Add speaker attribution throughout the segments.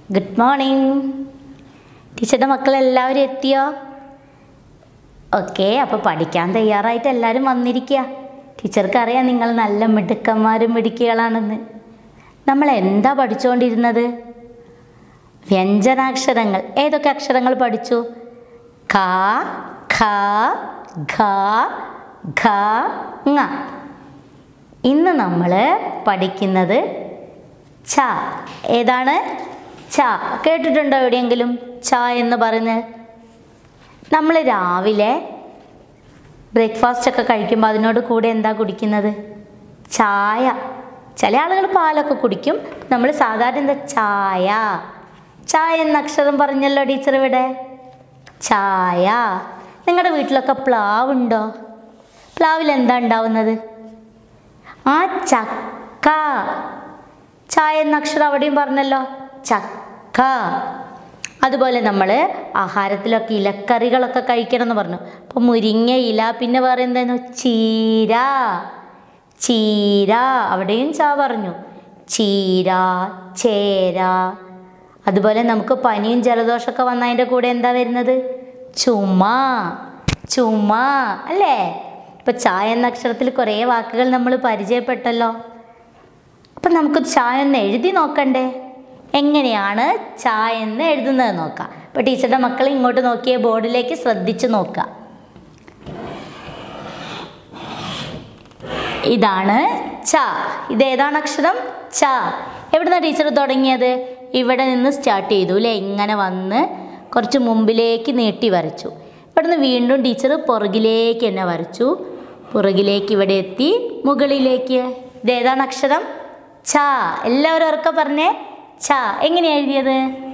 Speaker 1: good morning ടീച്ചറുടെ മക്കളെല്ലാവരും എത്തിയോ okay അപ്പോൾ പഠിക്കാൻ തയ്യാറായിട്ട് എല്ലാവരും വന്നിരിക്കുക ടീച്ചർക്ക് അറിയാം നിങ്ങൾ നല്ല മിടുക്കന്മാരും മിടുക്കികളാണെന്ന് നമ്മൾ എന്താ പഠിച്ചുകൊണ്ടിരുന്നത് വ്യഞ്ജനാക്ഷരങ്ങൾ ഏതൊക്കെ അക്ഷരങ്ങൾ പഠിച്ചു ക ഖ ഘ ഘ ങ ഇന്ന് നമ്മൾ പഠിക്കുന്നത് ച ഏതാണ് ച കേട്ടിട്ടുണ്ടോ എവിടെയെങ്കിലും ച എന്ന് പറയുന്നത് നമ്മൾ രാവിലെ ബ്രേക്ക്ഫാസ്റ്റ് ഒക്കെ കഴിക്കുമ്പോൾ അതിനോട് കൂടെ എന്താ കുടിക്കുന്നത് ചായ ചില ആളുകൾ പാലൊക്കെ കുടിക്കും നമ്മൾ സാധാരണ എന്താ ചായ ചായ എന്ന അക്ഷരം പറഞ്ഞല്ലോ ടീച്ചർ ഇവിടെ ചായ നിങ്ങളുടെ വീട്ടിലൊക്കെ പ്ലാവുണ്ടോ പ്ലാവിൽ എന്താ ഉണ്ടാവുന്നത് ആ ചക്ക ചായ എന്ന അക്ഷരം അവിടെയും പറഞ്ഞല്ലോ ചക്ക അതുപോലെ നമ്മൾ ആഹാരത്തിലൊക്കെ ഇലക്കറികളൊക്കെ കഴിക്കണം എന്ന് പറഞ്ഞു അപ്പോൾ മുരിങ്ങ ഇല പിന്നെ വേറെ എന്തായിരുന്നു ചീര ചീര അവിടെയും ചാ പറഞ്ഞു ചീര ചേര അതുപോലെ നമുക്ക് പനിയും ജലദോഷമൊക്കെ വന്നതിൻ്റെ കൂടെ എന്താ വരുന്നത് ചുമ ചുമ അല്ലേ ഇപ്പം ചായ എന്ന അക്ഷരത്തിൽ കുറേ വാക്കുകൾ നമ്മൾ പരിചയപ്പെട്ടല്ലോ അപ്പം നമുക്ക് ചായ എന്ന് എഴുതി നോക്കണ്ടേ എങ്ങനെയാണ് ചായ എന്ന് എഴുതുന്നത് നോക്കാം അപ്പോൾ ടീച്ചറുടെ മക്കൾ ഇങ്ങോട്ട് നോക്കിയ ബോർഡിലേക്ക് ശ്രദ്ധിച്ച് നോക്കുക ഇതാണ് ച ഇത് ഏതാണ് അക്ഷരം ച എവിടുന്ന ടീച്ചർ തുടങ്ങിയത് ഇവിടെ നിന്ന് സ്റ്റാർട്ട് ചെയ്തു അല്ലേ ഇങ്ങനെ വന്ന് കുറച്ച് മുമ്പിലേക്ക് നീട്ടി വരച്ചു ഇവിടുന്ന് വീണ്ടും ടീച്ചർ പുറകിലേക്ക് തന്നെ വരച്ചു പുറകിലേക്ക് ഇവിടെ എത്തി മുകളിലേക്ക് ഇത് ഏതാണ് അക്ഷരം ച എല്ലാവരും ഉറക്കെ പറഞ്ഞേ ച എങ്ങനെയാ എഴുതിയത്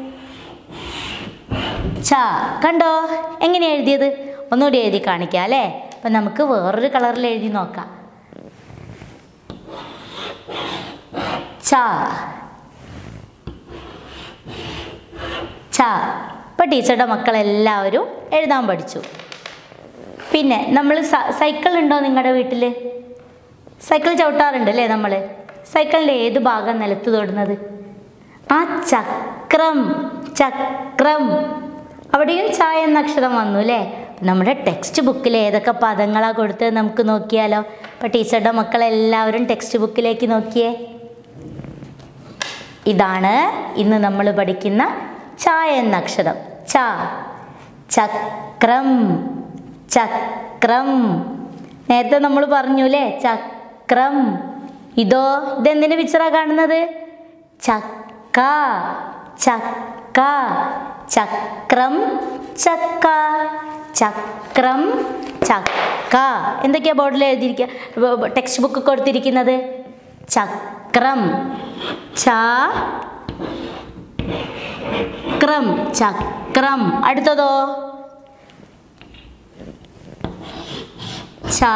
Speaker 1: ച കണ്ടോ എങ്ങനെയാ എഴുതിയത് ഒന്നുകൂടി എഴുതി കാണിക്കാം അല്ലേ അപ്പം നമുക്ക് വേറൊരു കളറിൽ എഴുതി നോക്കാം ച ച ഇപ്പം ടീച്ചറുടെ മക്കളെല്ലാവരും എഴുതാൻ പഠിച്ചു പിന്നെ നമ്മൾ സൈക്കിൾ ഉണ്ടോ നിങ്ങളുടെ വീട്ടിൽ സൈക്കിൾ ചവിട്ടാറുണ്ട് അല്ലേ നമ്മൾ സൈക്കിളിൻ്റെ ഏത് ഭാഗം നിലത്ത് തൊടുന്നത് ആ ചക്രം ചക്രം അവിടെയും ചായ എന്ന അക്ഷരം വന്നു അല്ലേ നമ്മുടെ ടെക്സ്റ്റ് ബുക്കിൽ ഏതൊക്കെ പദങ്ങളാണ് കൊടുത്തത് നമുക്ക് നോക്കിയാലോ അപ്പോൾ ടീച്ചറുടെ മക്കളെല്ലാവരും ടെക്സ്റ്റ് ബുക്കിലേക്ക് നോക്കിയേ ഇതാണ് ഇന്ന് നമ്മൾ പഠിക്കുന്ന ചായ എന്ന അക്ഷരം ച ചക്രം ചക്രം നേരത്തെ നമ്മൾ പറഞ്ഞു അല്ലേ ചക്രം ഇതോ ഇതെന്തിൻ്റെ പിക്ചറാണ് കാണുന്നത് ചക്ക ചക്ക ചക്രം ചക്ക ചക്രം ചക്ക എന്തൊക്കെയാ ബോർഡിൽ എഴുതിയിരിക്കുക ടെക്സ്റ്റ് ബുക്ക് കൊടുത്തിരിക്കുന്നത് ചക്രം ച ക്രം ചക്രം അടുത്തതോ ച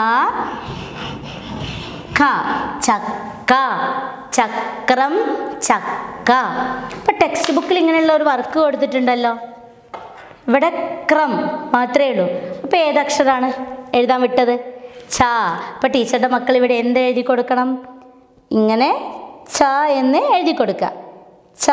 Speaker 1: ഖ ചക്ക ചക്രം ചക്ക ഇപ്പം ടെക്സ്റ്റ് ബുക്കിൽ ഇങ്ങനെയുള്ള ഒരു വർക്ക് കൊടുത്തിട്ടുണ്ടല്ലോ ഇവിടെ ക്രം മാത്രമേ ഉള്ളൂ അപ്പോൾ ഏതക്ഷരമാണ് എഴുതാൻ വിട്ടത് ച അപ്പോൾ ടീച്ചറുടെ മക്കൾ ഇവിടെ എന്ത് എഴുതി കൊടുക്കണം ഇങ്ങനെ ച എന്ന് എഴുതി കൊടുക്കുക ച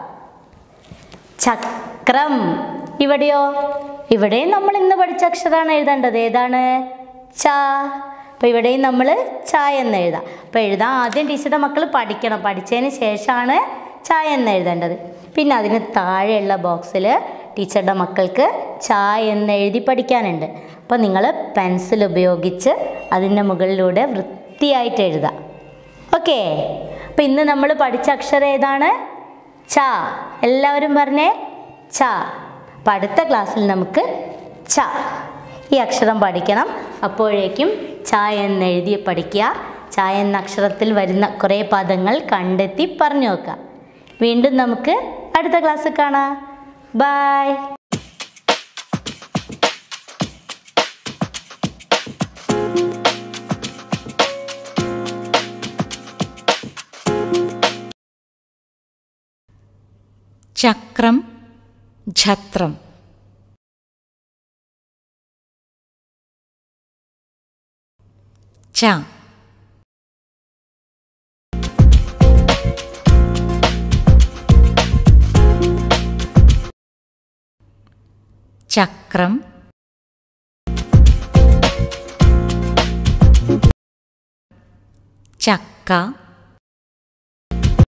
Speaker 1: ചക്രം ഇവിടെയോ ഇവിടെയും നമ്മൾ ഇന്ന് പഠിച്ച അക്ഷരമാണ് എഴുതേണ്ടത് ഏതാണ് ച അപ്പോൾ ഇവിടെയും നമ്മൾ ചായ എന്ന് എഴുതാം അപ്പോൾ എഴുതാൻ ആദ്യം ടീച്ചറുടെ മക്കൾ പഠിക്കണം പഠിച്ചതിന് ശേഷമാണ് ചായ എന്ന് എഴുതേണ്ടത് പിന്നെ അതിന് താഴെയുള്ള ബോക്സിൽ ടീച്ചറുടെ മക്കൾക്ക് ചായ എന്ന് എഴുതി പഠിക്കാനുണ്ട് അപ്പോൾ നിങ്ങൾ പെൻസിൽ ഉപയോഗിച്ച് അതിൻ്റെ മുകളിലൂടെ വൃത്തിയായിട്ട് എഴുതാം ഓക്കെ അപ്പോൾ ഇന്ന് നമ്മൾ പഠിച്ച അക്ഷരം ഏതാണ് ച എല്ലാവരും പറഞ്ഞേ ച അപ്പം അടുത്ത ക്ലാസ്സിൽ നമുക്ക് ച ഈ അക്ഷരം പഠിക്കണം അപ്പോഴേക്കും ചായ എന്ന് എഴുതി പഠിക്കുക ചായ എന്ന അക്ഷരത്തിൽ വരുന്ന കുറേ പദങ്ങൾ കണ്ടെത്തി പറഞ്ഞു നോക്കുക വീണ്ടും നമുക്ക് അടുത്ത ക്ലാസ്സിൽ കാണാം ബായ്
Speaker 2: ചക്രം ഛത്രം ച ചക്രം ചക്ക